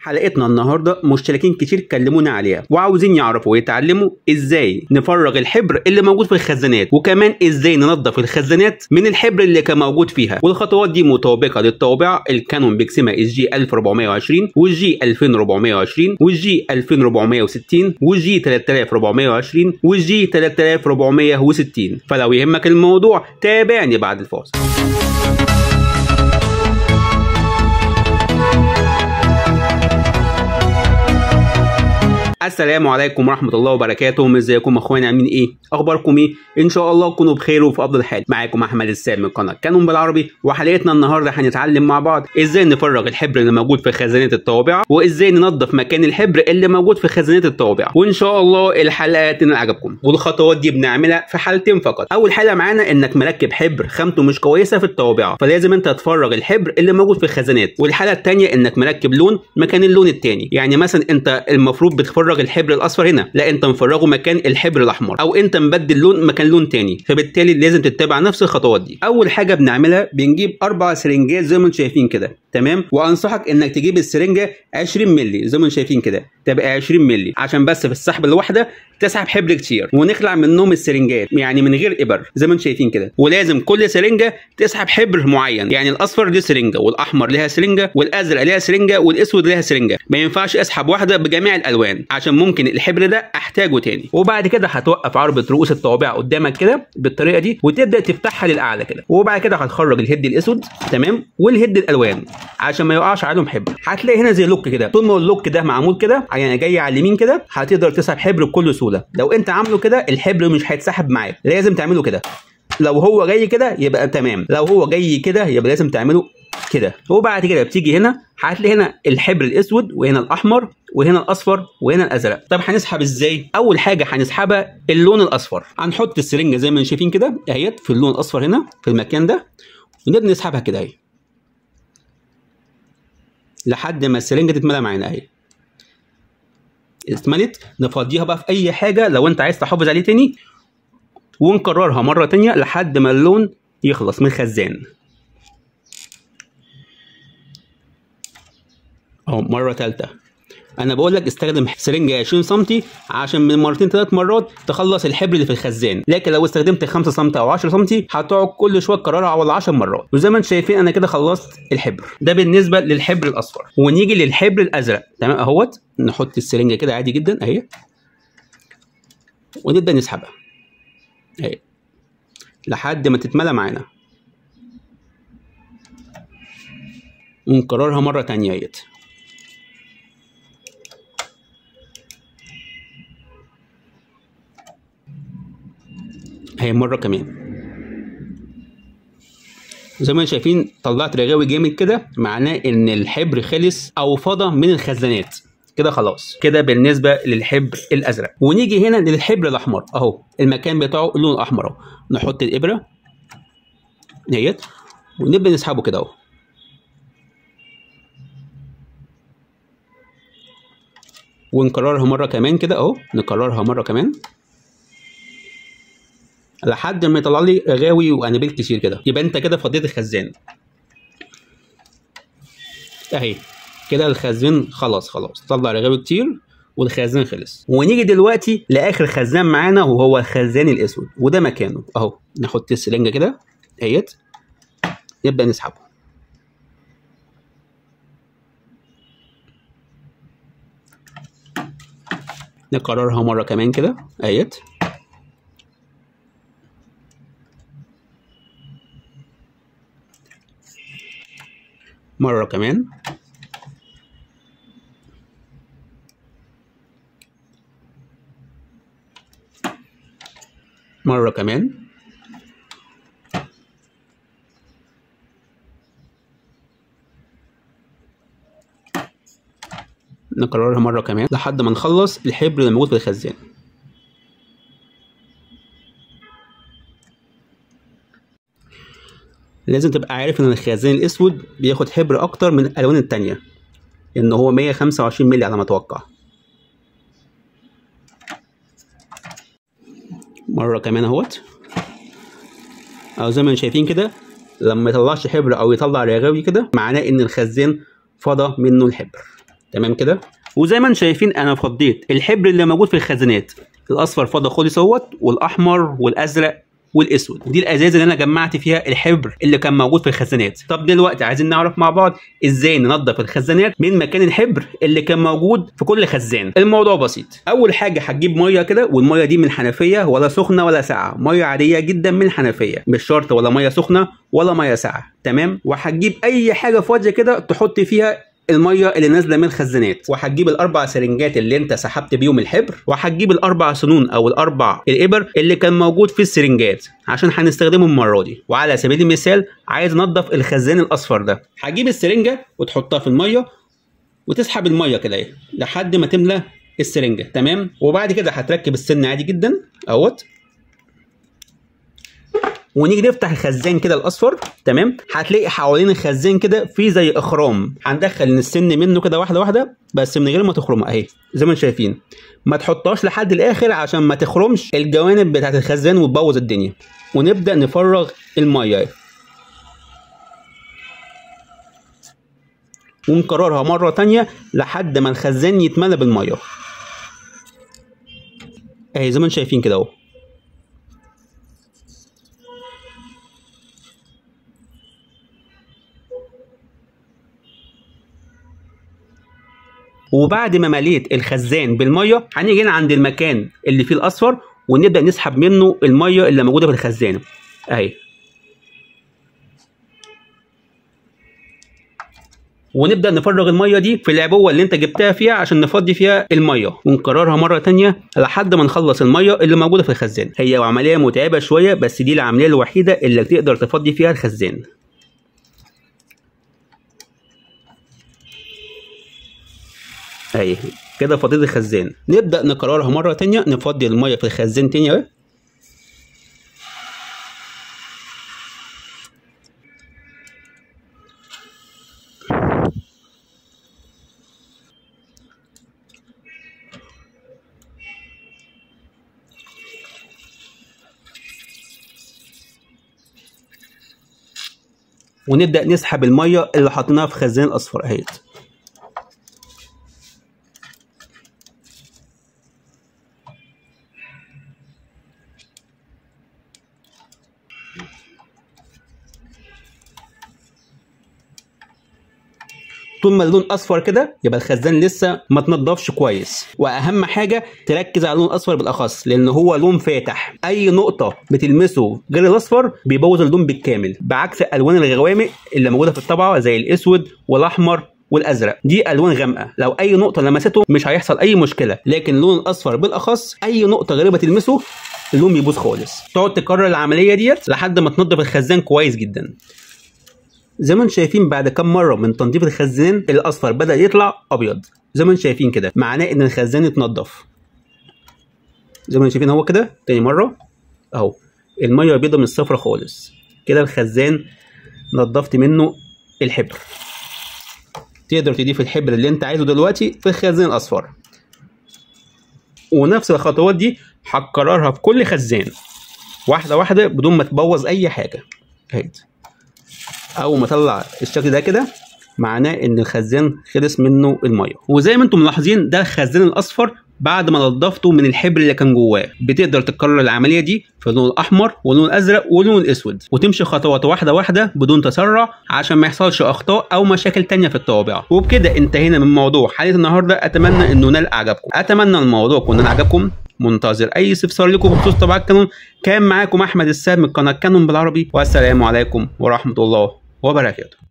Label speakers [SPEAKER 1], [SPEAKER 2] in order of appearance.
[SPEAKER 1] حلقتنا النهارده مشتركين كتير كلمونا عليها وعاوزين يعرفوا ويتعلموا ازاي نفرغ الحبر اللي موجود في الخزانات وكمان ازاي ننظف الخزانات من الحبر اللي كان موجود فيها والخطوات دي مطابقه للطوابع الكانون بيكسيما اس جي 1420 والجي 2420 والجي 2460 والجي 3420 والجي 3460 فلو يهمك الموضوع تابعني بعد الفاصل السلام عليكم ورحمة الله وبركاته ازيكم اخواني عاملين ايه اخباركم ايه ان شاء الله تكونوا بخير وفي افضل حال معاكم احمد السام من قناة كانون بالعربي وحلقتنا النهارده هنتعلم مع بعض ازاي نفرغ الحبر اللي موجود في خزانات الطوابع وازاي ننظف مكان الحبر اللي موجود في خزانات الطوابع وان شاء الله الحلقة تنال عجبكم والخطوات دي بنعملها في حالتين فقط اول حاجة معانا انك مركب حبر خامته مش كويسة في الطوابع فلازم انت تفرغ الحبر اللي موجود في الخزانات والحالة التانية انك مركب لون مكان اللون التاني يعني مثلا انت المفروض بتفرغ الحبر الاصفر هنا لا انت مفرغه مكان الحبر الاحمر او انت مبدل لون مكان لون تاني فبالتالي لازم تتبع نفس الخطوات دي اول حاجه بنعملها بنجيب اربع سرنجات زي ما انتم شايفين كده تمام وانصحك انك تجيب السرنجه 20 مللي زي ما انتم شايفين كده تبقى 20 مللي عشان بس في السحب الواحده تسحب حبر كتير ونخلع منهم السرنجات يعني من غير ابر زي ما انتم شايفين كده ولازم كل سرنجه تسحب حبر معين يعني الاصفر ليه سرنجه والاحمر ليها سرنجه والازرق ليها سرنجه والاسود ليها سرنجه ما ينفعش اسحب واحده بجميع الالوان عشان ممكن الحبر ده احتاجه تاني وبعد كده هتوقف عربه رؤوس الطوابع قدامك كده بالطريقه دي وتبدا تفتحها للاعلى كده وبعد كده هتخرج الهيد الاسود تمام والهيد الالوان عشان ما يقعش عليهم حبر هتلاقي هنا زي لوك كده طول ما اللوك ده معمول كده يعني جاي على اليمين كده هتقدر تسحب حبر بكل سهوله لو انت عامله كده الحبر مش هيتسحب معاك لازم تعمله كده لو هو جاي كده يبقى تمام لو هو جاي كده يبقى لازم تعمله كده وبعد كده بتيجي هنا هتلاقي هنا الحبر الاسود وهنا الاحمر وهنا الاصفر وهنا الازرق طب هنسحب ازاي اول حاجه هنسحبها اللون الاصفر هنحط السرنجه زي ما شايفين كده اهيت في اللون الاصفر هنا في المكان ده ونبدا نسحبها كده اهي لحد ما السرنجه تتملى معانا اهي اتملت نفضيها بقى في اي حاجه لو انت عايز تحافظ عليه تاني ونكررها مره تانية لحد ما اللون يخلص من الخزان اهو مره ثالثه انا بقول لك استخدم سرنجه 20 سم عشان من مرتين ثلاث مرات تخلص الحبر اللي في الخزان لكن لو استخدمت 5 سم او 10 سم هتقعد كل شويه تكررها على 10 مرات وزي ما انتم شايفين انا كده خلصت الحبر ده بالنسبه للحبر الاصفر ونيجي للحبر الازرق تمام اهوت نحط السرنجه كده عادي جدا اهي ونبدا نسحبها اهي لحد ما تتملى معانا ونكررها مره تانية اهيت هي مرة كمان زي ما انتم شايفين طلعت رغاوي جامد كده معناه ان الحبر خلص او فضى من الخزانات كده خلاص كده بالنسبه للحبر الازرق ونيجي هنا للحبر الاحمر اهو المكان بتاعه اللون الاحمر اهو نحط الابره ديت ونبدا نسحبه كده اهو ونكررها مره كمان كده اهو نكررها مره كمان لحد ما يطلع لي رغاوي وانابيل كتير كده يبقى انت كده فضيت الخزان اهي كده الخزان خلاص خلاص طلع رغاوي كتير والخزان خلص ونيجي دلوقتي لاخر خزان معانا وهو الخزان الاسود وده مكانه اهو نحط السرنجه كده اهيت نبدا نسحبه نكررها مره كمان كده اهيت مرة كمان مرة كمان نكررها مرة كمان لحد ما نخلص الحبر اللي موجود في الخزان لازم تبقى عارف ان الخزان الاسود بياخد حبر اكتر من الالوان التانية ان هو 125 مللي على ما اتوقع مره كمان اهوت او زي ما شايفين كده لما يطلعش حبر او يطلع رغاوي كده معناه ان الخزان فضى منه الحبر تمام كده وزي ما انتم شايفين انا فضيت الحبر اللي موجود في الخزانات الاصفر فضى خالص اهوت والاحمر والازرق والاسود دي الازاز اللي انا جمعت فيها الحبر اللي كان موجود في الخزانات طب دلوقتي عايزين نعرف مع بعض ازاي ننظف الخزانات من مكان الحبر اللي كان موجود في كل خزان الموضوع بسيط اول حاجه هتجيب ميه كده والميه دي من حنفيه ولا سخنه ولا ساقعه ميه عاديه جدا من الحنفيه مش شرط ولا ميه سخنه ولا ميه ساقعه تمام وهتجيب اي حاجه فاضيه كده تحط فيها الميه اللي نازله من الخزانات وهتجيب الاربع سرنجات اللي انت سحبت بيهم الحبر وهتجيب الاربع سنون او الاربع الابر اللي كان موجود في السرنجات عشان هنستخدمهم المره دي وعلى سبيل المثال عايز انضف الخزان الاصفر ده هتجيب السرنجه وتحطها في الميه وتسحب الميه كده اهي لحد ما تملى السرنجه تمام وبعد كده هتركب السن عادي جدا اهوت ونيجي نفتح الخزان كده الاصفر تمام هتلاقي حوالين الخزان كده في زي اخرام هندخل السن منه كده واحده واحده بس من غير ما تخرمها اهي زي ما انتم شايفين ما تحطهاش لحد الاخر عشان ما تخرمش الجوانب بتاعت الخزان وتبوظ الدنيا ونبدا نفرغ الميه اهي ونكررها مره تانية لحد ما الخزان يتملى بالميه اهي زي ما انتم شايفين كده اهو وبعد ما مليت الخزان بالميه هنيجي هنا عند المكان اللي فيه الاصفر ونبدا نسحب منه الميه اللي موجوده في الخزان اهي ونبدا نفرغ الميه دي في العبوه اللي انت جبتها فيها عشان نفضي فيها الميه ونكررها مره تانية لحد ما نخلص الميه اللي موجوده في الخزان هي عمليه متعبه شويه بس دي العمليه الوحيده اللي تقدر تفضي فيها الخزان اهي كده فضيت الخزان نبدا نكررها مره تانية نفضي الميه في الخزان تاني اهي ونبدا نسحب الميه اللي حطيناها في خزان الاصفر اهيت طول ما اللون اصفر كده يبقى الخزان لسه ما تنضفش كويس واهم حاجه تركز على اللون الاصفر بالاخص لان هو لون فاتح اي نقطه بتلمسه غير الاصفر بيبوظ اللون بالكامل بعكس الالوان الغوامق اللي موجوده في الطبعه زي الاسود والاحمر والازرق دي الوان غامقه لو اي نقطه لمسته مش هيحصل اي مشكله لكن اللون الاصفر بالاخص اي نقطه غريبه تلمسه اللون بيبوظ خالص تقعد تكرر العمليه ديت لحد ما تنضف الخزان كويس جدا زي ما انتم شايفين بعد كام مره من تنظيف الخزان الاصفر بدا يطلع ابيض زي ما انتم شايفين كده معناه ان الخزان اتنضف زي ما انتم شايفين هو كده تاني مره اهو الميه بيضه من الصفرة خالص كده الخزان نضفت منه الحبر تقدر تضيف الحبر اللي انت عايزه دلوقتي في الخزان الاصفر ونفس الخطوات دي هتكررها في كل خزان واحده واحده بدون ما تبوظ اي حاجه اهيت اول ما اطلع الشكل ده كده معناه ان الخزان خلص منه الميه وزي ما انتم ملاحظين ده الخزان الاصفر بعد ما نضفته من الحبر اللي كان جواه بتقدر تكرر العمليه دي في اللون الاحمر واللون الازرق واللون الاسود وتمشي خطوات واحده واحده بدون تسرع عشان ما يحصلش اخطاء او مشاكل تانية في الطوابع وبكده انتهينا من موضوع حلقه النهارده اتمنى انه نال اعجابكم اتمنى الموضوع يكون نال اعجابكم منتظر اي استفسار لكم بخصوص طباعه الكانون كان معاكم احمد السام من قناه كانون بالعربي والسلام عليكم ورحمه الله وبركاته